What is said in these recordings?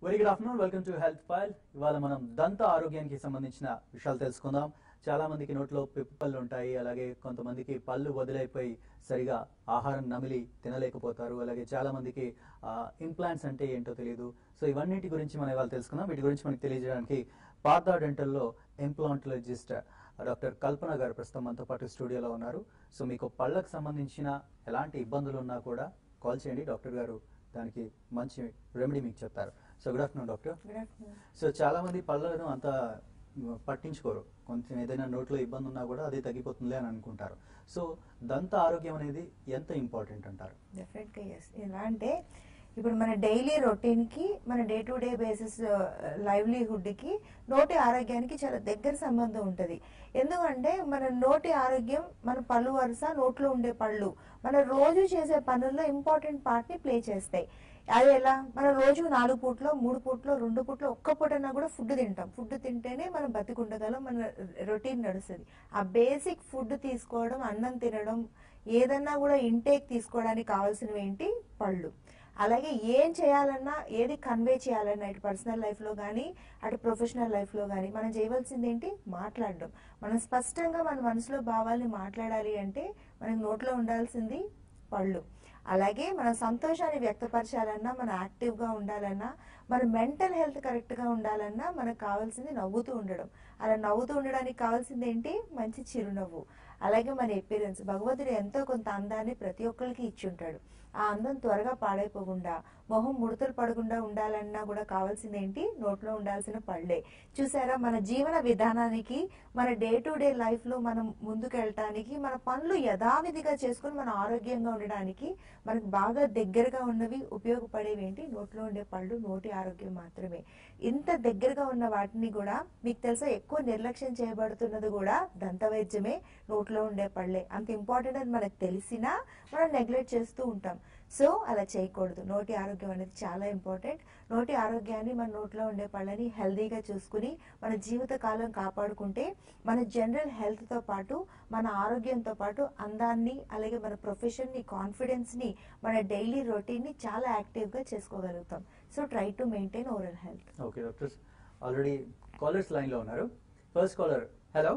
Very good afternoon welcome to health file ఇవాళ మనం దంత ఆరోగ్యానికి సంబంధించిన విషయాలు తెలుసుకుందాం చాలా మందికి నోట్లో పిప్పళ్ళు ఉంటాయి అలాగే కొంతమందికి పళ్ళు వదిలైపోయి సరిగా ఆహారం నమిలి తినలేకపోతారు అలాగే చాలా మందికి ఇంప్లాంట్స్ అంటే ఏంటో తెలియదు సో ఇవన్నిటి గురించి మనం ఇవాళ తెలుసుకుందాం వీటి గురించి మనకి తెలియజేయడానికి పార్థా డెంటల్లో ఇంప్లాంటలజిస్ట్ డాక్టర్ కల్పన గారు ప్రస్తుతం మనతో పాటు స్టూడియోలో ఉన్నారు సో మీకు పళ్ళకు సంబంధించిన ఎలాంటి ఇబ్బందులు ఉన్నా కూడా కాల్ చేయండి డాక్టర్ గారు దానికి మంచి రెమెడీ మీకు చెప్తారు so good afternoon doctor good afternoon so చాలా మంది పళ్ళను అంత మ్, పట్టించుకోరు కొంచెం ఏదైనా నోట్లో ఇబ్బంది ఉన్నా కూడా అది తగ్గిపోతుంది అని అనుకుంటారు సో దంత ఆరోగ్యం అనేది ఎంత ఇంపార్టెంట్ అంటారు డెఫినెట్గా ఎస్ ఎలా అంటే ఇప్పుడు మన డైలీ రొటీన్కి మన డే టు డే బేసిస్ లైవ్లీహుడ్కి నోటి ఆరోగ్యానికి చాలా దగ్గర సంబంధం ఉంటుంది ఎందుకంటే మన నోటి ఆరోగ్యం మన పళ్ళు వరుస నోట్లో ఉండే పళ్ళు మన రోజు చేసే పనుల్లో ఇంపార్టెంట్ పార్ట్ని ప్లే చేస్తాయి అది ఎలా మనం రోజు నాలుగు పూట్లో మూడు పూట్లో రెండు పూట్లో ఒక్క పూటన్నా కూడా ఫుడ్ తింటాం ఫుడ్ తింటేనే మనం బతికుండగలం మన రొటీన్ నడుస్తుంది ఆ బేసిక్ ఫుడ్ తీసుకోవడం అన్నం తినడం ఏదన్నా కూడా ఇంటేక్ తీసుకోవడానికి కావాల్సినవి ఏంటి పళ్ళు అలాగే ఏం చేయాలన్నా ఏది కన్వే చేయాలన్నా ఇటు పర్సనల్ లైఫ్లో కానీ అటు ప్రొఫెషనల్ లైఫ్లో కానీ మనం చేయవలసింది ఏంటి మాట్లాడడం మనం స్పష్టంగా మన మనసులో భావాల్ని మాట్లాడాలి అంటే మనకి నోట్లో ఉండాల్సింది పళ్ళు అలాగే మన సంతోషాన్ని వ్యక్తపరచాలన్నా మన యాక్టివ్గా ఉండాలన్నా మన మెంటల్ హెల్త్ కరెక్ట్గా ఉండాలన్నా మనకు కావాల్సింది నవ్వుతూ ఉండడం అలా నవ్వుతూ ఉండడానికి కావాల్సింది ఏంటి మంచి చిరునవ్వు అలాగే మన ఎపీరెన్స్ భగవంతుడు ఎంతో కొంత అందాన్ని ప్రతి ఒక్కరికి ఇచ్చి ఉంటాడు ఆ అందం త్వరగా పాడైపోకుండా మొహం ముడతలు పడకుండా ఉండాలన్నా కూడా కావాల్సింది ఏంటి నోట్లో ఉండాల్సిన పళ్ళే చూసారా మన జీవన విధానానికి మన డే టు డే లైఫ్ లో మనం ముందుకు వెళ్ళటానికి మన పనులు యథావిధిగా చేసుకుని మన ఆరోగ్యంగా ఉండడానికి మనకు బాగా దగ్గరగా ఉన్నవి ఉపయోగపడేవి ఏంటి నోట్లో ఉండే పళ్ళు నోటి ఆరోగ్యం మాత్రమే ఇంత దగ్గరగా ఉన్న వాటిని కూడా మీకు తెలుసా ఎక్కువ నిర్లక్ష్యం చేయబడుతున్నది కూడా దంత వైద్యమే నోట్లో ఉండే పళ్ళే అంత ఇంపార్టెంట్ అని మనకు తెలిసినా మనం నెగ్లెక్ట్ చేస్తూ ఉంటాం సో అలా చేయకూడదు నోటి ఆరోగ్యం అనేది చాలా ఇంపార్టెంట్ నోటి ఆరోగ్యాన్ని మన నోట్లో ఉండే పళ్ళని హెల్దీగా చూసుకుని మన జీవిత కాలం కాపాడుకుంటే మన జనరల్ హెల్త్తో పాటు మన ఆరోగ్యంతో పాటు అందాన్ని అలాగే మన ప్రొఫెషన్ని కాన్ఫిడెన్స్ని మన డైలీ రొటీన్ని చాలా యాక్టివ్గా చేసుకోగలుగుతాం so try to maintain oral health okay doctors already callers లైన్లో ఉన్నారు ఫస్ట్ కాలర్ హలో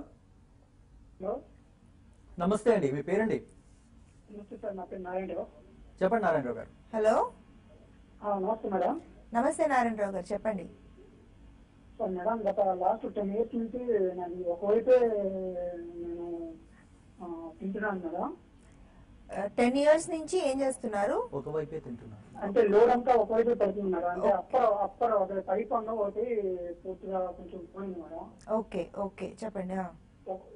హలో నమస్తే అండి మీ పేరండి నమస్తే సార్ నా పేరు నారాయణరావు చెప్పండి నారాయణరావు గారు హలో ఆ, నమస్తే మేడం నమస్తే నారాయణరావు గారు చెప్పండి సార్ మేడం గత లాస్ట్ టెన్ ఇయర్స్ నుంచి నాకు ఒకవైపే నేను ఆ, తింటున్నాను మేడం టెన్ ఇయర్స్ నుంచి ఏం చేస్తున్నారు ఒకవైపే తింటున్నారు అంటే లోడ్ అంతా ఒకవైపే పడుతుంది మేడం అంటే అప్పర్ అప్పర్ ఒక పైప్ అన్న ఒకటి పూర్తిగా కొంచెం పోయింది మేడం ఓకే ఓకే చెప్పండి ఆ. ఒక-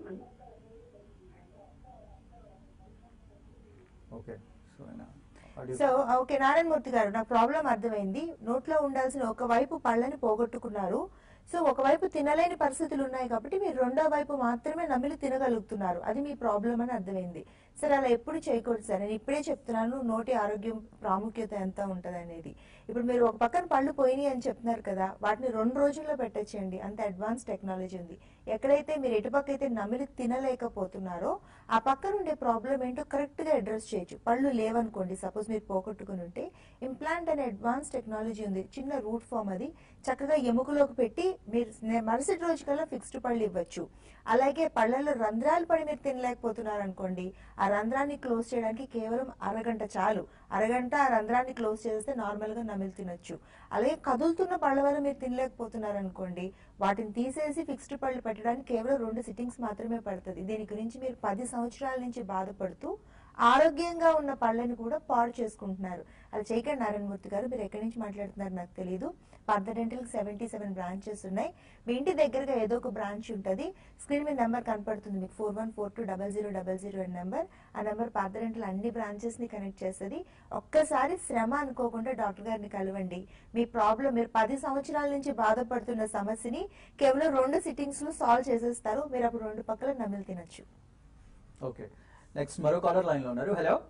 ఓకే సో ఆయన audio- so okay Narayana Murthy garu నాకు ప్రాబ్లం అర్థమైంది నోట్లో ఉండాల్సిన ఒకవైపు పళ్ళని పోగొట్టుకున్నారు సో ఒకవైపు తినలేని పరిస్థితులు ఉన్నాయి కాబట్టి మీరు రెండో వైపు మాత్రమే నమిలి తినగలుగుతున్నారు అది మీ ప్రాబ్లం అని అర్థమైంది సరే అలా ఎప్పుడు చేయకూడదు సార్ నేను ఇప్పుడే చెప్తున్నాను నోటి ఆరోగ్యం ప్రాముఖ్యత ఎంత ఉంటది అనేది ఇప్పుడు మీరు ఒక పక్కన పళ్ళు పోయినాయి అని చెప్తున్నారు కదా వాటిని రెండు రోజుల్లో పెట్టచ్చండి అంత అడ్వాన్స్ టెక్నాలజీ ఉంది ఎక్కడైతే మీరు ఎటుపక్క అయితే నమిలి తినలేకపోతున్నారో ఆ పక్కన ఉండే ప్రాబ్లం ఏంటో కరెక్ట్ గా అడ్రస్ చేయొచ్చు పళ్ళు లేవనుకోండి సపోజ్ మీరు పోగొట్టుకుని ఉంటే ఇంప్లాంట్ అనే అడ్వాన్స్ టెక్నాలజీ ఉంది చిన్న రూట్ ఫామ్ అది చక్కగా ఎముకలోకి పెట్టి మీరు నే- మరుసటి రోజు కల్లా ఫిక్స్డ్ పళ్ళు ఇవ్వచ్చు అలాగే పళ్ళల్లో రంధ్రాలు పడి మీరు తినలేకపోతున్నారు అనుకోండి ఆ రంధ్రాన్ని క్లోజ్ చేయడానికి కేవలం అరగంట చాలు అరగంట ఆ రంధ్రాన్ని క్లోజ్ చేస్తే నార్మల్ గా నమిలి తినొచ్చు అలాగే కదులుతున్న పళ్ళ వల్ల మీరు తినలేకపోతున్నారు అనుకోండి వాటిని తీసేసి ఫిక్స్డ్ పళ్ళు పెట్టడానికి కేవలం రెండు సిట్టింగ్స్ మాత్రమే పడుతుంది దీని గురించి మీరు పది సంవత్సరాల నుంచి బాధపడుతూ ఆరోగ్యంగా ఉన్న పళ్ళని కూడా పాడు చేసుకుంటున్నారు అది చేయకండి నారాయణమూర్తి గారు మీరు ఎక్కడి నుంచి మాట్లాడుతున్నారు నాకు తెలియదు Partha dental seventy seven branches ఉన్నాయి మీ ఇంటి దగ్గరగా ఏదో ఒక బ్రాంచ్ ఉంటుంది స్క్రీన్ మీద నెంబర్ కనపడుతుంది మీకు four one four two double zero double zero అనే నెంబర్ ఆ నెంబర్ పార్థ డెంటల్ అన్ని బ్రాంచెస్ ని కనెక్ట్ చేస్తుంది ఒక్కసారి శ్రమ అనుకోకుండా డాక్టర్ గారిని కలవండి మీ ప్రాబ్లం మీరు పది సంవత్సరాల నుంచి బాధపడుతున్న సమస్యని కేవలం రెండు సిట్టింగ్స్ లో సాల్వ్ చేసేస్తారు మీరు అప్పుడు రెండు పక్కల నమిలి తినొచ్చు ఓకే నెక్స్ట్ మరో కాలర్ లైన్ లో ఉన్నారు హలో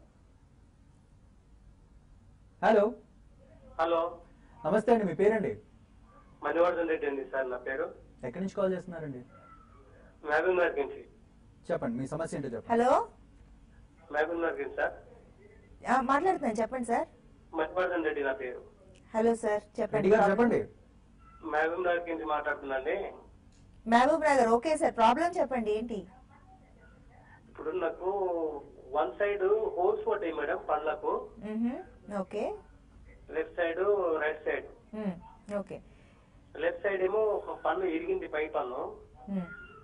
హలో హలో నమస్తే అండి మీ పేరండి మణివర్ధన్ రెడ్డి అండి సార్ నా పేరు ఎక్కడి నుంచి కాల్ చేస్తున్నారండి మహబూబ్ నగర్ నుంచి చెప్పండి మీ సమస్య ఏంటో చెప్పండి హలో మహబూబ్ నగర్ నుంచి సార్ ఆ, మాట్లాడుతున్నాను చెప్పండి సార్ మణివర్ధన్ రెడ్డి నా పేరు హలో సార్ రెడ్డి చెప్పండి గారు చెప్పండి మహబూబ్ నగర్ నుంచి మాట్లాడుతున్నాండి Mahabubnagar okay sir problem చెప్పండి ఏంటి ఇప్పుడు నాకు వన్ సైడ్ హోల్స్ పడ్డాయి మేడం పళ్ళకు మ్హూ. Okay left side right side మ్, ఓకే లెఫ్ట్ సైడ్ ఏమో ఒక పన్ను ఇరిగింది పై పన్ను మ్.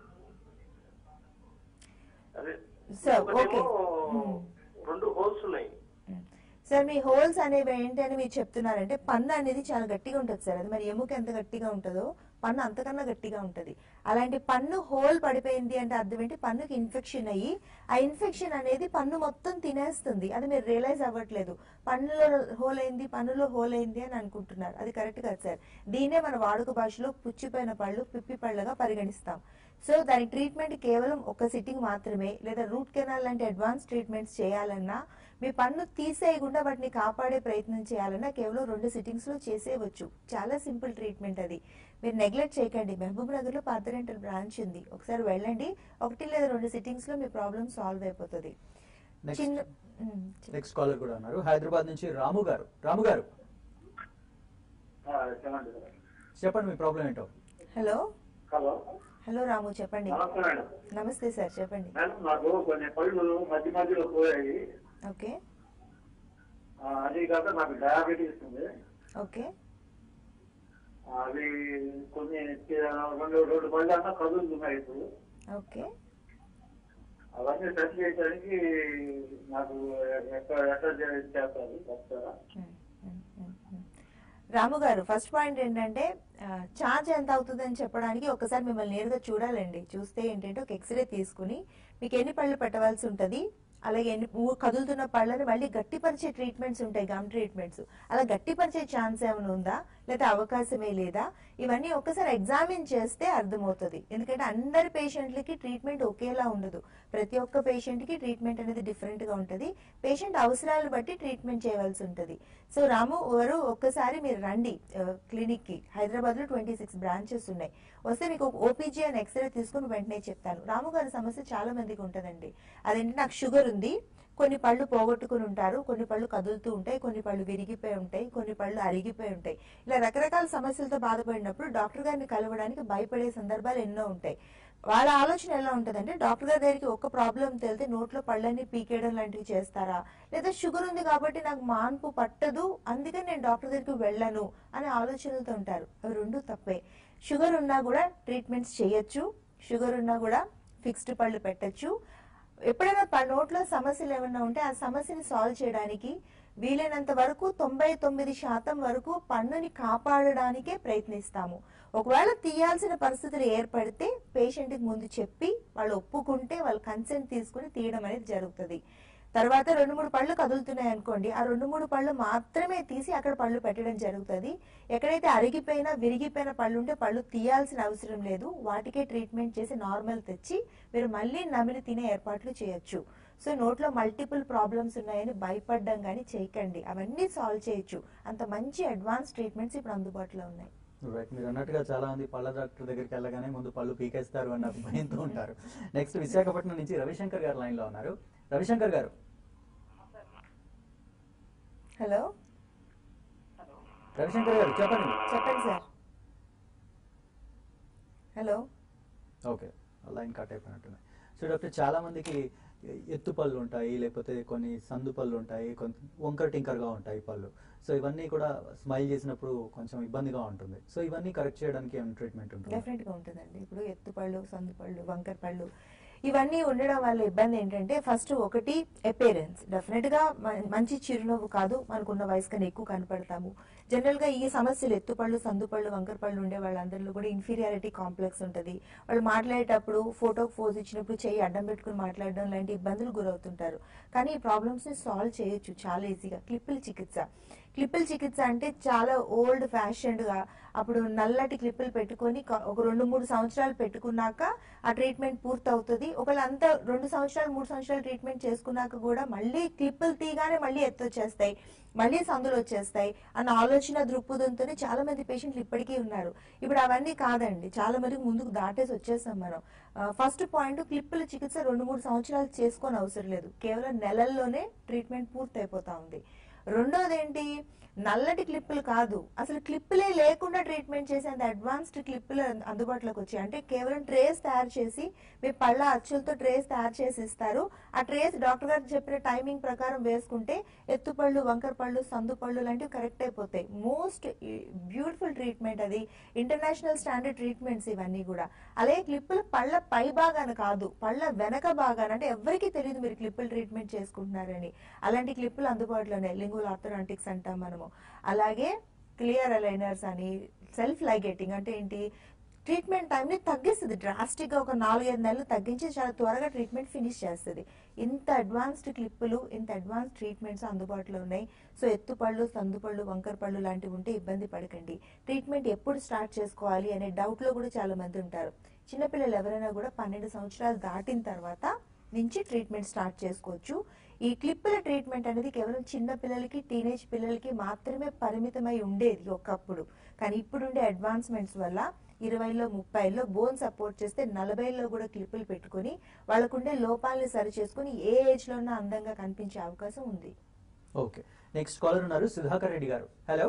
అదే సార్, ఒకటేమో ఓకే. మ్మ్. రెండు హోల్స్ ఉన్నాయి మ్. సార్ మీ హోల్స్ అనేవి ఏంటి అని మీరు చెప్తున్నారంటే పన్ను అనేది చాలా గట్టిగా ఉంటుంది సార్ అది మరి ఎముక ఎంత గట్టిగా ఉంటుందో పన్ను అంతకన్నా గట్టిగా ఉంటుంది అలాంటి పన్ను హోల్ పడిపోయింది అంటే అర్థం ఏంటి పన్నుకి ఇన్ఫెక్షన్ అయ్యి ఆ ఇన్ఫెక్షన్ అనేది పన్ను మొత్తం తినేస్తుంది అది మీరు రియలైజ్ అవ్వట్లేదు పన్నులో హోల్ అయింది పన్నులో హోల్ అయింది అని అనుకుంటున్నారు అది కరెక్ట్ కాదు సార్ దీన్నే మన వాడుక భాషలో పుచ్చిపోయిన పళ్ళు పిప్పి పళ్ళగా పరిగణిస్తాం సో దాని ట్రీట్మెంట్ కేవలం ఒక సిట్టింగ్ మాత్రమే లేదా రూట్ కెనాల్ లాంటి అడ్వాన్స్ ట్రీట్మెంట్స్ చేయాలన్నా మీ పన్ను తీసేయకుండా వాటిని కాపాడే ప్రయత్నం చేయాలన్నా కేవలం రెండు సిట్టింగ్స్ లో చేసేయవచ్చు చాలా సింపుల్ ట్రీట్మెంట్ అది మీరు నెగ్లెక్ట్ చేయకండి మహబూబ్ నగర్ లో పార్థరెంటల్ బ్రాంచ్ ఉంది ఒకసారి వెళ్ళండి ఒకటి లేదా రెండు సిట్టింగ్స్ లో మీ ప్రాబ్లం సాల్వ్ అయిపోతుంది నెక్స్ట్ చిన్న ఉమ్, చెప్పండి. నెక్స్ట్ కాలర్ కూడా ఉన్నారు హైదరాబాద్ నుంచి రాము గారు రాము గారు చెప్పండి సార్ చెప్పండి మీ ప్రాబ్లం ఏంటో హలో హలో హలో రాము చెప్పండి నమస్తే మేడం నమస్తే సార్ చెప్పండి మేడం నాకు కొన్ని పళ్ళు మధ్య మధ్యలో పోయాయి ఓకే ఆ, అది కాక నాకు డయాబెటీస్ ఉంది ఓకే ఆ, అవి కొన్ని రెండు రెండు పళ్ళు అన్నా కదులుతున్నాయి ఇప్పుడు ఓకే అవన్నీ సెట్ చేయడానికి నాకు ఎక్కడ ఎక్కడ చేస్తారు చెప్తారా ఉమ్, ఉమ్, ఉమ్, ఉమ్. రాము గారు ఫస్ట్ పాయింట్ ఏంటంటే ఛార్జ్ ఎంత అవుతుందని చెప్పడానికి ఒకసారి మిమ్మల్ని నేరుగా చూడాలండి చూస్తే ఏంటంటే ఒక ఎక్స్రే తీసుకుని మీకు ఎన్ని పళ్ళు పెట్టవలసి ఉంటుంది అలాగే ఎన్ని ఊ- కదులుతున్న పళ్ళని మళ్ళీ గట్టిపరిచే ట్రీట్మెంట్స్ ఉంటాయి గమ్ ట్రీట్మెంట్స్ అలా గట్టిపరిచే ఛాన్స్ ఏమైనా ఉందా లేదా అవకాశమే లేదా ఇవన్నీ ఒకసారి ఎగ్జామిన్ చేస్తే అర్థమవుతుంది ఎందుకంటే అందరి పేషెంట్లకి ట్రీట్మెంట్ ఒకేలా ఉండదు ప్రతి ఒక్క పేషెంట్ కి ట్రీట్మెంట్ అనేది డిఫరెంట్ గా ఉంటుంది పేషెంట్ అవసరాలను బట్టి ట్రీట్మెంట్ చేయవలసి ఉంటుంది సో రాము గారు ఒక్కసారి మీరు రండి క్లినిక్ కి హైదరాబాద్ లో ట్వంటీ సిక్స్ బ్రాంచెస్ ఉన్నాయి వస్తే మీకు ఓపీజీ అని ఎక్స్రే తీసుకుని వెంటనే చెప్తాను రాము గారి సమస్య చాలా మందికి ఉంటుందండి అదేంటి నాకు షుగర్ ఉంది కొన్ని పళ్ళు పోగొట్టుకుని ఉంటారు కొన్ని పళ్ళు కదులుతూ ఉంటాయి కొన్ని పళ్ళు విరిగిపోయి ఉంటాయి కొన్ని పళ్ళు అరిగిపోయి ఉంటాయి ఇలా రకరకాల సమస్యలతో బాధపడినప్పుడు డాక్టర్ గారిని కలవడానికి భయపడే సందర్భాలు ఎన్నో ఉంటాయి వాళ్ళ ఆలోచన ఎలా ఉంటుందంటే డాక్టర్ గారి దగ్గరికి ఒక ప్రాబ్లం తెలితే నోట్లో పళ్ళని పీకేయడం లాంటివి చేస్తారా లేదా షుగర్ ఉంది కాబట్టి నాకు మాన్పు పట్టదు అందుకని నేను డాక్టర్ దగ్గరికి వెళ్ళను అనే ఆలోచనలతో ఉంటారు అవి రెండు తప్పే షుగర్ ఉన్నా కూడా ట్రీట్మెంట్స్ చేయొచ్చు షుగర్ ఉన్నా కూడా ఫిక్స్డ్ పళ్ళు పెట్టొచ్చు ఎప్పుడైనా ప- నోట్లో సమస్యలు ఏమైనా ఉంటే ఆ సమస్యని సాల్వ్ చేయడానికి వీలైనంత వరకు తొంభై తొమ్మిది శాతం వరకు పన్నుని కాపాడడానికే ప్రయత్నిస్తాము ఒకవేళ తీయాల్సిన పరిస్థితులు ఏర్పడితే పేషెంట్ కి ముందు చెప్పి వాళ్ళు ఒప్పుకుంటే వాళ్ళు కన్సెంట్ తీసుకుని తీయడం అనేది జరుగుతుంది తర్వాత రెండు మూడు పళ్ళు కదులుతున్నాయి అనుకోండి ఆ రెండు మూడు పళ్ళు మాత్రమే తీసి అక్కడ పళ్ళు పెట్టడం జరుగుతుంది ఎక్కడైతే అరిగిపోయినా విరిగిపోయిన పళ్ళు ఉంటే పళ్ళు తీయాల్సిన అవసరం లేదు వాటికే ట్రీట్మెంట్ చేసి నార్మల్ తెచ్చి మీరు మళ్ళీ నమిలి తినే ఏర్పాట్లు చేయొచ్చు సో నోట్లో మల్టిపుల్ ప్రాబ్లమ్స్ ఉన్నాయని భయపడ్డం కానీ చేయకండి అవన్నీ సాల్వ్ చేయొచ్చు అంత మంచి అడ్వాన్స్ ట్రీట్మెంట్స్ ఇప్పుడు అందుబాటులో ఉన్నాయి రైట్ మీరు అన్నట్టుగా చాలా మంది పళ్ళ డాక్టర్ దగ్గరికి వెళ్ళగానే ముందు పళ్ళు పీకేస్తారు అన్న భయంతో ఉంటారు నెక్స్ట్ విశాఖపట్నం నుంచి రవిశంకర్ గారు లైన్ లో ఉన్నారు రవిశంకర్ గారు హలో రవిశంకర్ గారు చెప్పండి చెప్పండి sir hello okay line cut అయిపోయినట్టున్నాయి సో డాక్టర్ చాలా మందికి ఎత్తు పళ్ళు ఉంటాయి లేకపోతే కొన్ని సందు పళ్ళు ఉంటాయి కొంత వంకర టింకర్గా ఉంటాయి పళ్ళు సో ఇవన్నీ కూడా స్మైల్ చేసినప్పుడు కొంచెం ఇబ్బందిగా ఉంటుంది సో ఇవన్నీ కరెక్ట్ చేయడానికి ఏమైనా ట్రీట్మెంట్ ఉంటుంది డెఫినెట్ గా ఉంటుందండి ఇప్పుడు ఎత్తుపళ్ళు సందుపళ్ళు వంకర పళ్ళు ఇవన్నీ ఉండడం వల్ల ఇబ్బంది ఏంటంటే ఫస్ట్ ఒకటి అపేరెన్స్ డెఫినెట్ గా మ- మంచి చిరునవ్వు కాదు మనకున్న వయసు కన్నా ఎక్కువ కనపడతాము జనరల్ గా ఈ సమస్యలు ఎత్తుపళ్ళు సందుపళ్ళు వంకర పళ్ళు ఉండే వాళ్ళందరిలో కూడా ఇన్ఫీరియారిటీ కాంప్లెక్స్ ఉంటది వాళ్ళు మాట్లాడేటప్పుడు ఫోటోకి ఫోజ్ ఇచ్చినప్పుడు చెయ్యి అడ్డం పెట్టుకుని మాట్లాడడం లాంటి ఇబ్బందులు గురవుతుంటారు కానీ ఈ ప్రాబ్లమ్స్ ని సాల్వ్ చేయొచ్చు చాలా ఈజీగా క్లిప్పుల చికిత్స క్లిప్పుల చికిత్స అంటే చాలా ఓల్డ్ ఫ్యాషన్డ్ గా అప్పుడు నల్లటి క్లిప్పులు పెట్టుకొని క- ఒక రెండు మూడు సంవత్సరాలు పెట్టుకున్నాక ఆ ట్రీట్మెంట్ పూర్తి అవుతుంది ఒకవేళ అంత రెండు సంవత్సరాలు మూడు సంవత్సరాలు ట్రీట్మెంట్ చేసుకున్నాక కూడా మళ్ళీ క్లిప్పులు తీగానే మళ్ళీ ఎత్తొచ్చేస్తాయి మళ్ళీ సందులు వచ్చేస్తాయి అన్న ఆలోచన దృక్పథంతోనే చాలా మంది పేషెంట్లు ఇప్పటికీ ఉన్నారు ఇప్పుడు అవన్నీ కాదండి చాలా మందికి ముందుకు దాటేసి వచ్చేస్తాం మనం ఫస్ట్ పాయింట్ క్లిప్పుల చికిత్స రెండు మూడు సంవత్సరాలు చేసుకొని అవసరం లేదు కేవలం నెలల్లోనే ట్రీట్మెంట్ పూర్తి అయిపోతా ఉంది రెండోది ఏంటి నల్లటి క్లిప్పులు కాదు అసలు క్లిప్పులే లేకుండా ట్రీట్మెంట్ చేసేంత అడ్వాన్స్డ్ క్లిప్పులు అంద- అందుబాటులోకి వచ్చాయి అంటే కేవలం ట్రేస్ తయారు చేసి మీ పళ్ళ అచ్చులతో ట్రేస్ తయారు చేసి ఇస్తారు ఆ ట్రేస్ డాక్టర్ గారు చెప్పిన టైమింగ్ ప్రకారం వేసుకుంటే ఎత్తుపళ్ళు వంకర పళ్ళు సందు పళ్ళు లాంటివి కరెక్ట్ అయిపోతాయి మోస్ట్ బ్యూటిఫుల్ ట్రీట్మెంట్ అది ఇంటర్నేషనల్ స్టాండర్డ్ ట్రీట్మెంట్స్ ఇవన్నీ కూడా అలాగే క్లిప్పులు పళ్ళ పై భాగాన కాదు పళ్ళ వెనక భాగాన అంటే ఎవరికీ తెలియదు మీరు క్లిప్పులు ట్రీట్మెంట్ చేసుకుంటున్నారని అలాంటి క్లిప్పులు అందుబాటులోనే లింగుల్ ఆర్థోడాంటిక్స్ అంటాం మనము అలాగే క్లియర్ అలైనర్స్ అని సెల్ఫ్ లైగేటింగ్ అంటే ఏంటి ట్రీట్మెంట్ టైంని తగ్గిస్తుంది డ్రాస్టిక్ గా ఒక నాలుగైదు నెలలు తగ్గించి చాలా త్వరగా ట్రీట్మెంట్ ఫినిష్ చేస్తుంది ఇంత అడ్వాన్స్డ్ క్లిప్పులు ఇంత అడ్వాన్స్ ట్రీట్మెంట్స్ అందుబాటులో ఉన్నాయి సో ఎత్తుపళ్ళు సందుపళ్ళు వంకర పళ్ళు లాంటివి ఉంటే ఇబ్బంది పడకండి ట్రీట్మెంట్ ఎప్పుడు స్టార్ట్ చేసుకోవాలి అనే డౌట్ లో కూడా చాలా మంది ఉంటారు చిన్నపిల్లలు ఎవరైనా కూడా పన్నెండు సంవత్సరాలు దాటిన తర్వాత నుంచి ట్రీట్మెంట్ స్టార్ట్ చేసుకోవచ్చు ఈ క్లిప్పుల ట్రీట్మెంట్ అనేది కేవలం చిన్న పిల్లలకి టీనేజ్ పిల్లలకి మాత్రమే పరిమితమై ఉండేది ఒకప్పుడు కానీ ఇప్పుడుండే అడ్వాన్స్మెంట్స్ వల్ల ఇరవైలో ముప్పైలో బోన్ సపోర్ట్ చేస్తే నలభైలో కూడా క్లిప్పులు పెట్టుకొని వాళ్ళకుండే లోపాలని సరి చేసుకుని ఏ ఏజ్ లో ఉన్నా అందంగా కనిపించే అవకాశం ఉంది ఓకే నెక్స్ట్ కాలర్ ఉన్నారు Sudhakar Reddy garu hello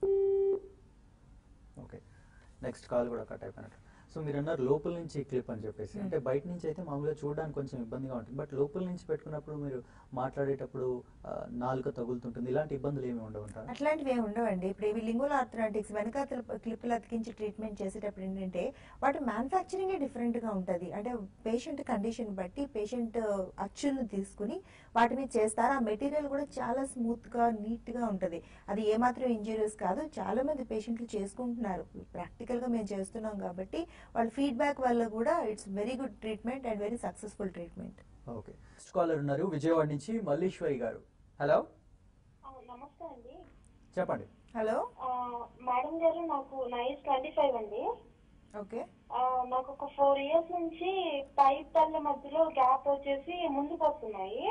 okay next call కూడా కట్ అయిపోయినట్టు సో మీరు అన్నారు లోపల నుంచి క్లిప్ అని చెప్పేసి అంటే బయట నుంచి అయితే మామూలుగా చూడడానికి కొంచెం ఇబ్బందిగా ఉంటుంది బట్ లోపల నుంచి పెట్టుకున్నప్పుడు మీరు మాట్లాడేటప్పుడు ఆ, నాలుక తగులుతుంటుంది ఇలాంటి ఇబ్బందులు ఏమి ఉండవు అంటారా? అట్లాంటివి ఏమి ఉండవండి ఇప్పుడు ఇవి లింగుల ఆర్థరాటిక్స్ వెనకాతల క్లిప్పులు అతికించి ట్రీట్మెంట్ చేసేటప్పుడు ఏంటంటే వాటి మ్యానుఫ్యాక్చరింగ్ డిఫరెంట్ గా ఉంటది అంటే పేషెంట్ కండిషన్ బట్టి పేషెంట్ అచ్చులను తీసుకుని వాటి మీద చేస్తారు ఆ మెటీరియల్ కూడా చాలా స్మూత్ గా నీట్ గా ఉంటది అది ఏమాత్రం ఇంజూరియస్ కాదు చాలా మంది పేషెంట్లు చేసుకుంటున్నారు ప్రాక్టికల్ గా మేము చేస్తున్నాం కాబట్టి వాళ్ళ ఫీడ్బ్యాక్ వల్ల కూడా it's very good treatment and very successful treatment okay next caller ఉన్నారు విజయవాడ నుంచి మల్లీశ్వరి గారు హలో ఆ, నమస్తే అండి చెప్పండి హలో ఆ, మేడం గారు నాకు నా ఏజ్ ట్వంటీ ఫైవ్ అండి ఓకే ఆ, నాకు ఒక ఫోర్ ఇయర్స్ నుంచి పై పళ్ళ మధ్యలో గ్యాప్ వచ్చేసి ముందుకు వస్తున్నాయి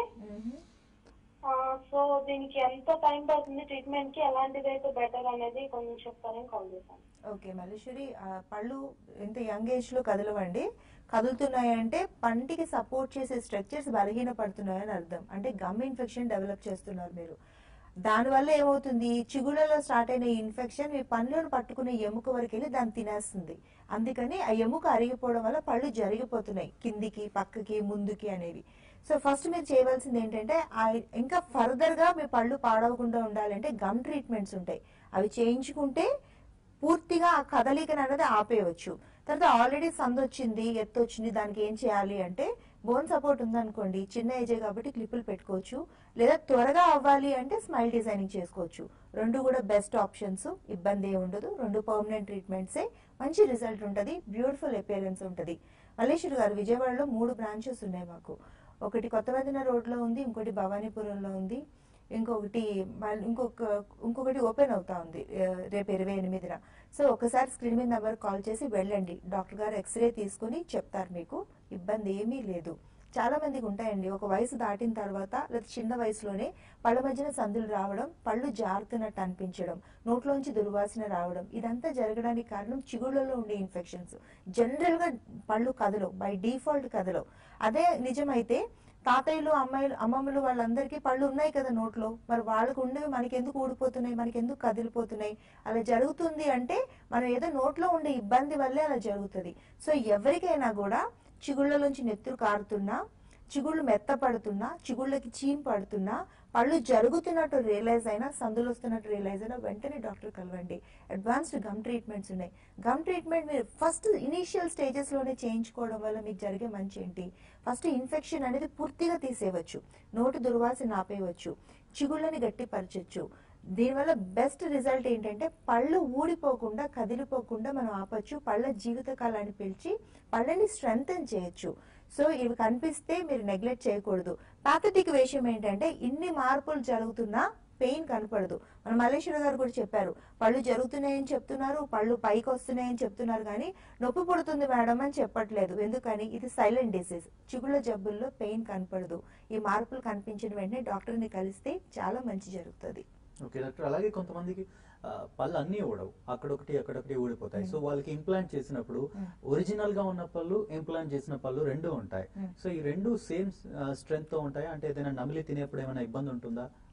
ఆ, సో దీనికి ఎంత టైం పడుతుంది ట్రీట్మెంట్ కి ఎలాంటిది అయితే బెటర్ అనేది కొంచెం చెప్తారని కాల్ చేశాను ఓకే మల్లేశ్వరి ఆ, పళ్ళు ఇంత యంగ్ ఏజ్ లో కదలవండి కదులుతున్నాయంటే పంటికి సపోర్ట్ చేసే స్ట్రక్చర్స్ బలహీన పడుతున్నాయని అర్థం అంటే గమ్ ఇన్ఫెక్షన్ డెవలప్ చేస్తున్నారు మీరు దానివల్ల ఏమవుతుంది చిగుళ్ళలో స్టార్ట్ అయిన ఈ ఇన్ఫెక్షన్ మీ పళ్ళను పట్టుకునే ఎముక వరకు వెళ్ళి దాన్ని తినేస్తుంది అందుకని ఆ ఎముక అరిగిపోవడం వల్ల పళ్ళు జరిగిపోతున్నాయి కిందికి పక్కకి ముందుకి అనేవి సో ఫస్ట్ మీరు చేయవలసింది ఏంటంటే ఆ ఇంకా ఫర్దర్ గా మీ పళ్ళు పాడవకుండా ఉండాలంటే గమ్ ట్రీట్మెంట్స్ ఉంటాయి అవి చేయించుకుంటే పూర్తిగా ఆ కదలికను అనేది ఆపేయవచ్చు తర్వాత ఆల్రెడీ సందు వచ్చింది ఎత్తు వచ్చింది దానికి ఏం చేయాలి అంటే బోన్ సపోర్ట్ ఉందనుకోండి చిన్న ఏజే కాబట్టి క్లిప్పులు పెట్టుకోవచ్చు లేదా త్వరగా అవ్వాలి అంటే స్మైల్ డిజైనింగ్ చేసుకోవచ్చు రెండు కూడా బెస్ట్ ఆప్షన్స్ ఇబ్బంది ఏమి ఉండదు రెండు పర్మనెంట్ ట్రీట్మెంట్సే మంచి రిజల్ట్ ఉంటుంది బ్యూటిఫుల్ అపియరెన్స్ ఉంటుంది మల్లేశ్వర్ గారు విజయవాడలో మూడు బ్రాంచెస్ ఉన్నాయి మాకు ఒకటి కొత్త మదిన రోడ్లో ఉంది ఇంకోటి భవానీపురంలో ఉంది ఇంకొకటి మళ్ళీ ఇంకొక ఇంకొకటి ఓపెన్ అవుతా ఉంది ఆ, రేపు ఇరవై ఎనిమిదిన సో ఒకసారి స్క్రీన్ మీద నెంబర్ కాల్ చేసి వెళ్ళండి డాక్టర్ గారు ఎక్స్రే తీసుకుని చెప్తారు మీకు ఇబ్బంది ఏమీ లేదు చాలా మందికి ఉంటాయండి ఒక వయసు దాటిన తర్వాత లేదా చిన్న వయసులోనే పళ్ళ మధ్యన సందులు రావడం పళ్ళు జారుతున్నట్టు అనిపించడం నోట్లోంచి దుర్వాసన రావడం ఇదంతా జరగడానికి కారణం చిగుళ్ళలో ఉండే ఇన్ఫెక్షన్స్ జనరల్ గా పళ్ళు కదలవు బై డిఫాల్ట్ కదలవు అదే నిజమైతే తాతయ్యలు అమ్మాయిలు అమ్మమ్మలు వాళ్ళందరికీ పళ్ళు ఉన్నాయి కదా నోట్లో మరి వాళ్ళకు ఉండేవి మనకి ఎందుకు ఊడిపోతున్నాయి మనకి ఎందుకు కదిలిపోతున్నాయి అలా జరుగుతుంది అంటే మనం ఏదో నోట్లో ఉండే ఇబ్బంది వల్లే అలా జరుగుతుంది సో ఎవరికైనా కూడా చిగుళ్ళలోంచి నెత్తురు కారుతున్నా చిగుళ్ళు మెత్తపడుతున్నా చిగుళ్ళకి చీమ్ పడుతున్నా పళ్ళు జరుగుతున్నట్టు రియలైజ్ అయినా సందులు వస్తున్నట్టు రియలైజ్ అయినా వెంటనే డాక్టర్ కలవండి అడ్వాన్స్డ్ గమ్ ట్రీట్మెంట్స్ ఉన్నాయి గమ్ ట్రీట్మెంట్ మీరు ఫస్ట్ ఇనీషియల్ స్టేజెస్ లోనే చేయించుకోవడం వల్ల మీకు జరిగే మంచి ఏంటి ఫస్ట్ ఇన్ఫెక్షన్ అనేది పూర్తిగా తీసేయవచ్చు నోటి దుర్వాసన ఆపేయవచ్చు చిగుళ్ళని గట్టిపరచచ్చు దీనివల్ల బెస్ట్ రిజల్ట్ ఏంటంటే పళ్ళు ఊడిపోకుండా కదిలిపోకుండా మనం ఆపచ్చు పళ్ళ జీవిత కాలాన్ని పిలిచి పళ్ళని స్ట్రెంగ్తన్ చేయొచ్చు సో ఇవి కనిపిస్తే మీరు నెగ్లెక్ట్ చేయకూడదు పాథటిక్ విషయం ఏంటంటే ఇన్ని మార్పులు జరుగుతున్నా పెయిన్ కనపడదు మన మల్లేశ్వర గారు కూడా చెప్పారు పళ్ళు జరుగుతున్నాయని చెప్తున్నారు పళ్ళు పైకి వస్తున్నాయని చెప్తున్నారు కానీ నొప్పి పుడుతుంది మేడం అని చెప్పట్లేదు ఎందుకని ఇది సైలెంట్ డిసీజ్ చిగుళ్ళ జబ్బుల్లో పెయిన్ కనపడదు ఈ మార్పులు కనిపించిన వెంటనే డాక్టర్ని కలిస్తే చాలా మంచి జరుగుతుంది ఓకే డాక్టర్ అలాగే కొంతమందికి ఆ, పళ్ళు అన్నీ ఊడవు అక్కడొకటి అక్కడొకటి ఊడిపోతాయి సో వాళ్ళకి ఇంప్లాంట్ చేసినప్పుడు ఒరిజినల్ గా ఉన్న పళ్ళు ఇంప్లాంట్ చేసిన పళ్ళు రెండు ఉంటాయి Hmm. సో ఈ రెండు సేమ్ స్ట్రెంగ్త్ తో ఉంటాయి అంటే ఏదైనా నమిలి తినేప్పుడు ఏమైనా ఇబ్బంది ఉంటుందా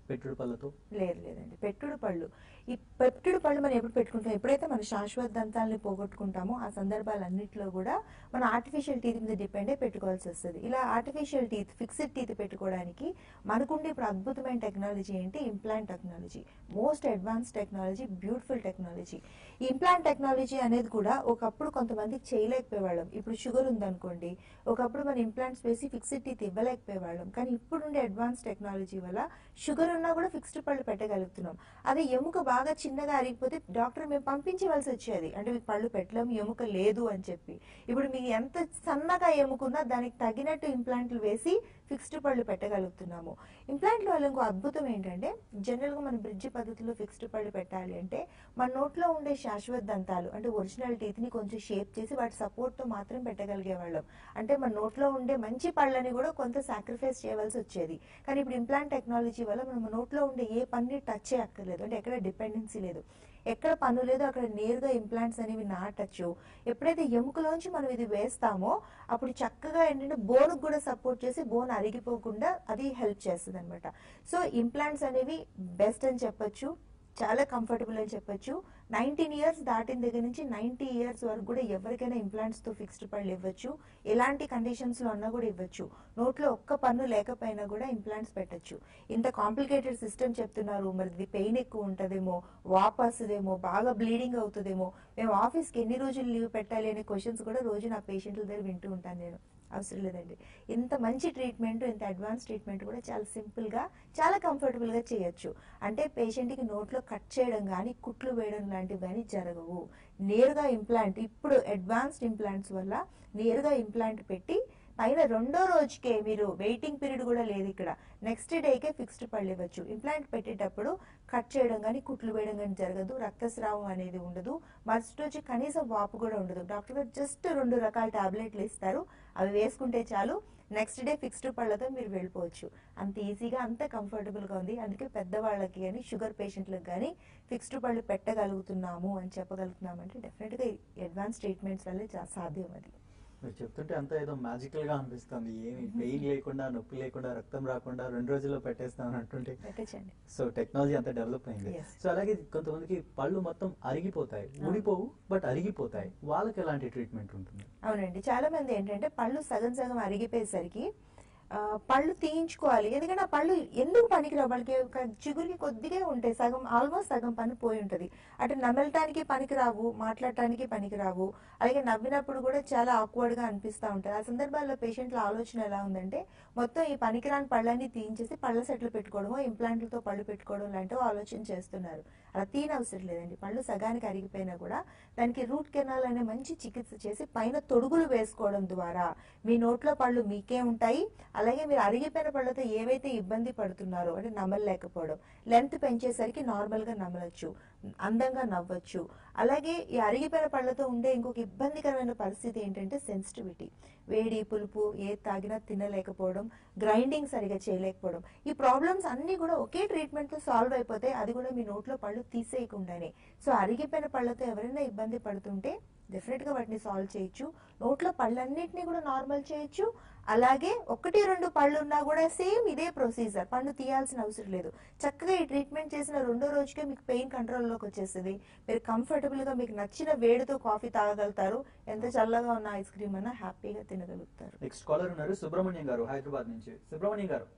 పెట్టుడు పళ్ళతో లేదు లేదండి పెట్టుడు పళ్ళు ఈ పెట్టుడు పళ్ళు మనం ఎప్పుడు పెట్టుకుంటాం ఎప్పుడైతే మన శాశ్వత దంతాలని పోగొట్టుకుంటామో ఆ సందర్భాలన్నింటిలో కూడా మనం ఆర్టిఫిషియల్ టీత్ మీద డిపెండ్ అయి పెట్టుకోవాల్సి వస్తుంది ఇలా ఆర్టిఫిషియల్ టీత్ ఫిక్స్డ్ టీత్ పెట్టుకోవడానికి మనకుండే ఇప్పుడు అద్భుతమైన టెక్నాలజీ ఏంటి implant technology most advance technology beautiful technology ఈ ఇంప్లాంట్ టెక్నాలజీ అనేది కూడా ఒకప్పుడు కొంతమంది చేయలేకపోయేవాళ్ళం ఇప్పుడు షుగర్ ఉందనుకోండి ఒకప్పుడు మన ఇంప్లాంట్స్ వేసి ఫిక్స్డ్ టీత్ ఇవ్వలేకపోయేవాళ్ళం కానీ ఇప్పుడుండే అడ్వాన్స్ టెక్నాలజీ వల్ల షుగర్ ఉన్నా కూడా ఫిక్స్డ్ పళ్ళు పెట్టగలుగుతున్నాం అదే ఎముక బాగా చిన్నగా అరిగిపోతే డాక్టర్ మేము పంపించవలసి వచ్చేది అంటే మీకు పళ్ళు పెట్టలేము ఎముక లేదు అని చెప్పి ఇప్పుడు మీకు ఎంత సన్నగా ఎముక ఉన్నా దానికి తగినట్టు ఇంప్లాంట్లు వేసి ఫిక్స్డ్ పళ్ళు పెట్టగలుగుతున్నాము ఇంప్లాంట్ల వల్ల ఇంకో అద్భుతం ఏంటంటే జనరల్ గా మన బ్రిడ్జ్ పద్ధతిలో ఫిక్స్డ్ పళ్ళు పెట్టాలి అంటే మన నోట్లో ఉండే శాశ్వత దంతాలు అంటే ఒరిజినల్ టీత్ ని కొంచెం షేప్ చేసి వాటి సపోర్ట్ తో మాత్రం పెట్టగలిగే వాళ్ళం అంటే మన నోట్లో ఉండే మంచి పళ్ళని కూడా కొంత సాక్రిఫైస్ చేయవలసి వచ్చేది కానీ ఇప్పుడు ఇంప్లాంట్ టెక్నాలజీ వల్ల మనం నోట్లో ఉండే ఏ పని టచ్ చేయక్కర్లేదు అంటే ఎక్కడ డిపెండెన్సీ లేదు ఎక్కడ పన్ను లేదో అక్కడ నేరుగా ఇంప్లాంట్స్ అనేవి నాటచ్చు ఎప్పుడైతే ఎముకలోంచి మనం ఇది వేస్తామో అప్పుడు చక్కగా ఏంటంటే బోన్ కూడా సపోర్ట్ చేసి బోన్ అరిగిపోకుండా అది హెల్ప్ చేస్తుంది అనమాట సో ఇంప్లాంట్స్ అనేవి బెస్ట్ అని చెప్పొచ్చు చాలా కంఫర్టబుల్ అని చెప్పొచ్చు నైన్టీన్ ఇయర్స్ దాటిన దగ్గర నుంచి నైన్టీ ఇయర్స్ వరకు కూడా ఎవరికైనా ఇంప్లాంట్స్ తో ఫిక్స్డ్ పళ్ళు ఇవ్వచ్చు ఎలాంటి కండిషన్స్ లో ఉన్నా కూడా ఇవ్వచ్చు నోట్లో ఒక్క పన్ను లేకపోయినా కూడా ఇంప్లాంట్స్ పెట్టొచ్చు ఇంత కాంప్లికేటెడ్ సిస్టమ్ చెప్తున్నారు మరి ఇది పెయిన్ ఎక్కువ ఉంటదేమో వాప్ వస్తుందేమో బాగా బ్లీడింగ్ అవుతుందేమో మేము ఆఫీస్కి ఎన్ని రోజులు లీవ్ పెట్టాలి అనే క్వశ్చన్స్ కూడా రోజు నా పేషెంట్ల దగ్గర వింటూ ఉంటాను నేను అవసరం లేదండి ఇంత మంచి ట్రీట్మెంట్ ఇంత అడ్వాన్స్ ట్రీట్మెంట్ కూడా చాలా సింపుల్ గా చాలా కంఫర్టబుల్ గా చేయొచ్చు అంటే పేషెంట్ కి నోట్లో కట్ చేయడం కానీ కుట్లు వేయడం లాంటివి కానీ జరగవు నేరుగా ఇంప్లాంట్ ఇప్పుడు అడ్వాన్స్డ్ ఇంప్లాంట్స్ వల్ల నేరుగా ఇంప్లాంట్ పెట్టి పైన రెండో రోజుకే మీరు వెయిటింగ్ పీరియడ్ కూడా లేదు ఇక్కడ నెక్స్ట్ డేకే ఫిక్స్డ్ పళ్ళు ఇవ్వచ్చు ఇంప్లాంట్ పెట్టేటప్పుడు కట్ చేయడం కానీ కుట్లు వేయడం కానీ జరగదు రక్తస్రావం అనేది ఉండదు మరుసటి రోజు కనీసం వాపు కూడా ఉండదు డాక్టర్ గారు జస్ట్ రెండు రకాల టాబ్లెట్లు ఇస్తారు అవి వేసుకుంటే చాలు నెక్స్ట్ డే ఫిక్స్డ్ పళ్ళతో మీరు వెళ్ళిపోవచ్చు అంత ఈజీగా అంత కంఫర్టబుల్ గా ఉంది అందుకే పెద్దవాళ్ళకి కానీ షుగర్ పేషెంట్లకు కానీ ఫిక్స్డ్ పళ్ళు పెట్టగలుగుతున్నాము అని చెప్పగలుగుతున్నాము అంటే డెఫినెట్ గా అడ్వాన్స్ ట్రీట్మెంట్స్ వల్లే చా- సాధ్యం అది మీరు చెప్తుంటే అంతా ఏదో మ్యాజికల్ గా అనిపిస్తుంది ఏమి పెయిన్ లేకుండా నొప్పి లేకుండా రక్తం రాకుండా రెండు రోజుల్లో పెట్టేస్తాం అంటుంటే పెట్టచ్చండి సో టెక్నాలజీ అంతా డెవలప్ అయింది Yes. సో అలాగే కొంతమందికి పళ్ళు మొత్తం అరిగిపోతాయి ఊడిపోవు బట్ అరిగిపోతాయి వాళ్ళకి ఎలాంటి ట్రీట్మెంట్ ఉంటుంది అవునండి చాలా మంది ఏంటంటే పళ్ళు సగం సగం అరిగిపోయేసరికి ఆ, పళ్ళు తీయించుకోవాలి ఎందుకంటే ఆ పళ్ళు ఎందుకు పనికిరావు వాళ్ళకి ఒక చిగురికి కొద్దిగా ఉంటాయి సగం ఆల్మోస్ట్ సగం పని పోయి ఉంటది అటు నమలటానికి పనికిరావు మాట్లాడటానికి పనికిరావు అలాగే నవ్వినప్పుడు కూడా చాలా awkward గా అనిపిస్తూ ఉంటుంది ఆ సందర్భాల్లో పేషెంట్ల ఆలోచన ఎలా ఉందంటే మొత్తం ఈ పనికిరాని పళ్ళని తీయించేసి పళ్ళ సెట్లు పెట్టుకోవడమో ఇంప్లాంట్లతో పళ్ళు పెట్టుకోవడం లాంటివి ఆలోచన చేస్తున్నారు అలా తీయనవసరం లేదండి పళ్ళు సగానికి అరిగిపోయినా కూడా దానికి రూట్ కెనాల్ అనే మంచి చికిత్స చేసి పైన తొడుగులు వేసుకోవడం ద్వారా మీ నోట్లో పళ్ళు మీకే ఉంటాయి అలాగే మీరు అరిగిపోయిన పళ్ళతో ఏవైతే ఇబ్బంది పడుతున్నారో అంటే నమ్మలేకపోవడం లెంత్ పెంచేసరికి నార్మల్ గా నమ్మలచ్చు అందంగా నవ్వచ్చు అలాగే ఈ అరిగిపోయిన పళ్ళతో ఉండే ఇంకొక ఇబ్బందికరమైన పరిస్థితి ఏంటంటే సెన్సిటివిటీ వేడి పులుపు ఏ తాగినా తినలేకపోవడం గ్రైండింగ్ సరిగా చేయలేకపోవడం ఈ ప్రాబ్లమ్స్ అన్ని కూడా ఒకే ట్రీట్మెంట్ తో సాల్వ్ అయిపోతాయి అది కూడా మీ నోట్లో పళ్ళు తీసేయకుండానే సో అరిగిపోయిన పళ్ళతో ఎవరైనా ఇబ్బంది పడుతుంటే డెఫినెట్ గా వాటిని సాల్వ్ చేయొచ్చు నోట్లో పళ్ళన్నిటిని కూడా నార్మల్ చేయొచ్చు అలాగే ఒకటి రెండు పళ్ళు ఉన్నా కూడా సేమ్ ఇదే ప్రొసీజర్ పళ్ళు తీయాల్సిన అవసరం లేదు చక్కగా ఈ ట్రీట్మెంట్ చేసిన రెండో రోజుకే మీకు పెయిన్ కంట్రోల్లోకి వచ్చేస్తుంది మీరు కంఫర్టబుల్ గా మీకు నచ్చిన వేడితో కాఫీ తాగలుగుతారు ఎంత చల్లగా ఉన్న ఐస్ క్రీమ్ అన్నా హ్యాపీగా తినగలుగుతారు నెక్స్ట్ కాలర్ ఉన్నారు సుబ్రహ్మణ్యం గారు హైదరాబాద్ నుంచి Subrahmanyam garu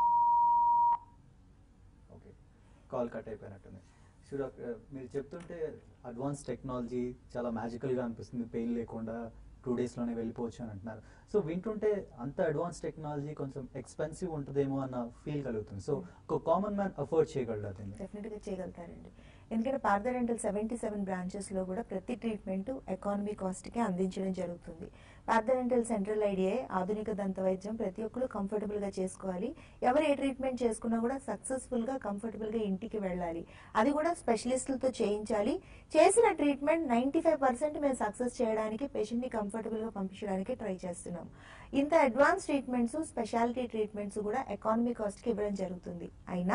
okay call cut అయిపోయినట్టుంది సో డాక్టర్ మీరు చెప్తుంటే అడ్వాన్స్ టెక్నాలజీ చాలా మ్యాజికల్ గా అనిపిస్తుంది పెయిన్ లేకుండా టూ డేస్ లోనే వెళ్ళిపోవచ్చు అని అంటున్నారు సో వింటుంటే అంత అడ్వాన్స్ టెక్నాలజీ కొంచెం ఎక్స్పెన్సివ్ ఉంటుందేమో అన్న ఫీల్ కలుగుతుంది సో ఒక కామన్ మ్యాన్ అఫోర్డ్ చేయగలరా దీన్ని డెఫినెట్ గా చేయగలుగుతారండి ఎందుకంటే Partha dental seventy seven branches లో కూడా ప్రతి ట్రీట్మెంట్ ఎకానమీ కాస్ట్ కి అందించడం జరుగుతుంది పార్థ డెంటల్ సెంట్రల్ ఐడియా ఆధునిక దంత వైద్యం ప్రతి ఒక్కరు కంఫర్టబుల్ గా చేసుకోవాలి ఎవరు ఏ ట్రీట్మెంట్ చేసుకున్నా కూడా సక్సెస్ఫుల్ గా కంఫర్టబుల్ గా ఇంటికి వెళ్ళాలి అది కూడా స్పెషలిస్టులతో చేయించాలి చేసిన ట్రీట్మెంట్ నైన్టీ ఫైవ్ పర్సెంట్ మేము సక్సెస్ చేయడానికి పేషెంట్ ని కంఫర్టబుల్ గా పంపించడానికి ట్రై చేస్తున్నాం ఇంత అడ్వాన్స్ ట్రీట్మెంట్స్ స్పెషాలిటీ ట్రీట్మెంట్స్ కూడా ఎకానమీ కాస్ట్ కి ఇవ్వడం జరుగుతుంది అయినా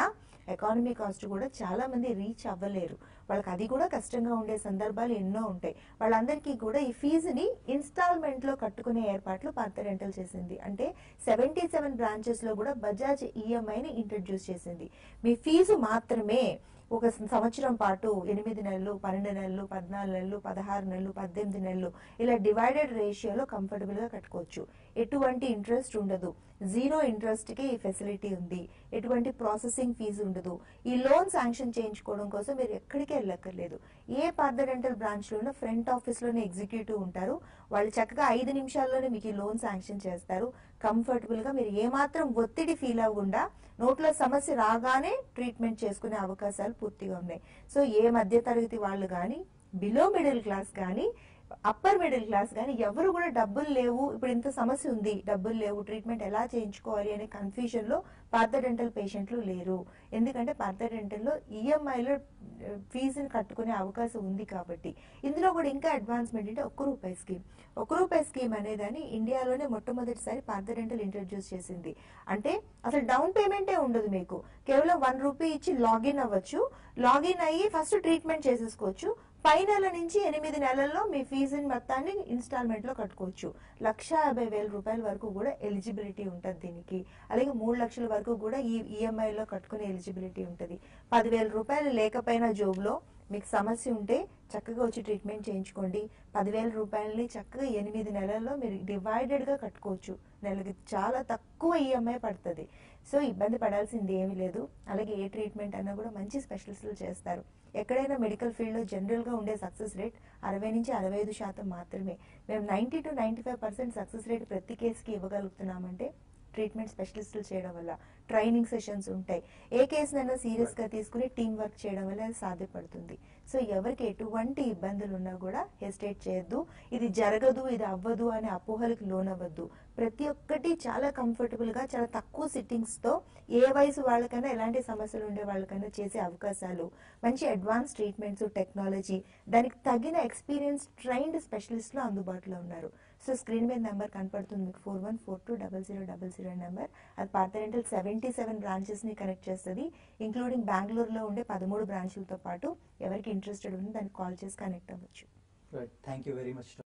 ఎకానమీ కాస్ట్ కూడా చాలా మంది రీచ్ అవ్వలేరు వాళ్ళకి అది కూడా కష్టంగా ఉండే సందర్భాలు ఎన్నో ఉంటాయి వాళ్ళందరికీ కూడా ఈ ఫీజుని ఇన్స్టాల్మెంట్ లో కట్టుకునే ఏర్పాట్లు పార్థ రెంటల్ చేసింది అంటే సెవెంటీ సెవెన్ బ్రాంచెస్ లో కూడా బజాజ్ ఈఎంఐని ఇంట్రడ్యూస్ చేసింది మీ ఫీజు మాత్రమే ఒక సంవత్సరం పాటు ఎనిమిది నెలలు పన్నెండు నెలలు పద్నాలుగు నెలలు పదహారు నెలలు పద్దెనిమిది నెలలు ఇలా డివైడెడ్ రేషియోలో కంఫర్టబుల్ గా కట్టుకోవచ్చు ఎటువంటి ఇంట్రెస్ట్ ఉండదు జీరో ఇంట్రెస్ట్ కి ఈ ఫెసిలిటీ ఉంది ఎటువంటి ప్రాసెసింగ్ ఫీజు ఉండదు ఈ లోన్ శాంక్షన్ చేయించుకోవడం కోసం మీరు ఎక్కడికి వెళ్ళక్కర్లేదు ఏ పార్థ రెంటల్ బ్రాంచ్ లోనో ఫ్రంట్ ఆఫీస్ లోనే ఎగ్జిక్యూటివ్ ఉంటారు వాళ్ళు చక్కగా ఐదు నిమిషాల్లోనే మీకు ఈ లోన్ శాంక్షన్ చేస్తారు కంఫర్టబుల్ గా మీరు ఏమాత్రం ఒత్తిడి ఫీల్ అవ్వకుండా నోట్లో సమస్య రాగానే ట్రీట్మెంట్ చేసుకునే అవకాశాలు పూర్తిగా ఉన్నాయి సో ఏ మధ్య తరగతి వాళ్ళు కానీ బిలో మిడిల్ క్లాస్ కానీ అప్పర్ మిడిల్ క్లాస్ కానీ ఎవరు కూడా డబ్బులు లేవు ఇప్పుడు ఇంత సమస్య ఉంది డబ్బులు లేవు ట్రీట్మెంట్ ఎలా చేయించుకోవాలి అనే కన్ఫ్యూజన్ లో పార్థ డెంటల్ పేషెంట్లు లేరు ఎందుకంటే పార్థ డెంటల్లో ఈఎంఐలో ఫీజుని కట్టుకునే అవకాశం ఉంది కాబట్టి ఇందులో కూడా ఇంకా అడ్వాన్స్మెంట్ అంటే ఒక్క రూపాయి స్కీమ్ ఒక రూపాయి స్కీమ్ అనేదాన్ని ఇండియాలోనే మొట్టమొదటిసారి పార్థ డెంటల్ ఇంట్రడ్యూస్ చేసింది అంటే అసలు డౌన్ పేమెంటే ఉండదు మీకు కేవలం వన్ రూపీ ఇచ్చి లాగిన్ అవ్వచ్చు లాగిన్ అయ్యి ఫస్ట్ ట్రీట్మెంట్ చేసేసుకోవచ్చు పై నెల నుంచి ఎనిమిది నెలల్లో మీ ఫీజుని మొత్తాన్ని ఇన్స్టాల్మెంట్ లో కట్టుకోవచ్చు లక్ష యాభై వేల రూపాయల వరకు కూడా ఎలిజిబిలిటీ ఉంటుంది దీనికి అలాగే మూడు లక్షల వరకు కూడా ఈ ఈఎంఐ లో కట్టుకునే ఎలిజిబిలిటీ ఉంటుంది పదివేల రూపాయలు లేకపోయినా జోబులో మీకు సమస్య ఉంటే చక్కగా వచ్చి ట్రీట్మెంట్ చేయించుకోండి పదివేల రూపాయలని చక్కగా ఎనిమిది నెలల్లో మీరు డివైడెడ్ గా కట్టుకోవచ్చు నెలకి చాలా తక్కువ ఈఎంఐ పడుతుంది సో ఇబ్బంది పడాల్సింది ఏమీ లేదు అలాగే ఏ ట్రీట్మెంట్ అన్నా కూడా మంచి స్పెషలిస్టులు చేస్తారు ఎక్కడైనా మెడికల్ ఫీల్డ్లో జనరల్గా ఉండే సక్సెస్ రేట్ అరవై నుంచి అరవై ఐదు శాతం మాత్రమే మేము ninety to ninety five percent success rate ప్రతి కేసుకి ఇవ్వగలుగుతున్నామంటే ట్రీట్మెంట్ స్పెషలిస్టులు చేయడం వల్ల ట్రైనింగ్ సెషన్స్ ఉంటాయి ఏ కేసునైనా సీరియస్ గా తీసుకుని టీం వర్క్ చేయడం వల్ల అది సాధ్యపడుతుంది సో ఎవరికి ఎటువంటి ఇబ్బందులు ఉన్నా కూడా హెసిటేట్ చేయొద్దు ఇది జరగదు ఇది అవ్వదు అనే అపోహలకు లోనవ్వద్దు ప్రతి ఒక్కటి చాలా కంఫర్టబుల్ గా చాలా తక్కువ సిట్టింగ్స్ తో ఏ వయసు వాళ్ళకైనా ఎలాంటి సమస్యలు ఉండే వాళ్ళకైనా చేసే అవకాశాలు మంచి అడ్వాన్స్ ట్రీట్మెంట్స్ టెక్నాలజీ దానికి తగిన ఎక్స్పీరియన్స్ ట్రైన్డ్ స్పెషలిస్ట్లు అందుబాటులో ఉన్నారు సో స్క్రీన్ మీద నెంబర్ కనపడుతుంది మీకు four one four two double zero double zero number అది Partha dental seventy seven branches ని కనెక్ట్ చేస్తుంది ఇంక్లూడింగ్ బెంగళూరులో ఉండే పదమూడు బ్రాంచులతో పాటు ఎవరికి ఇంట్రెస్టెడ్ ఉందో దానికి కాల్ చేసి కనెక్ట్ అవ్వచ్చు right thank you very much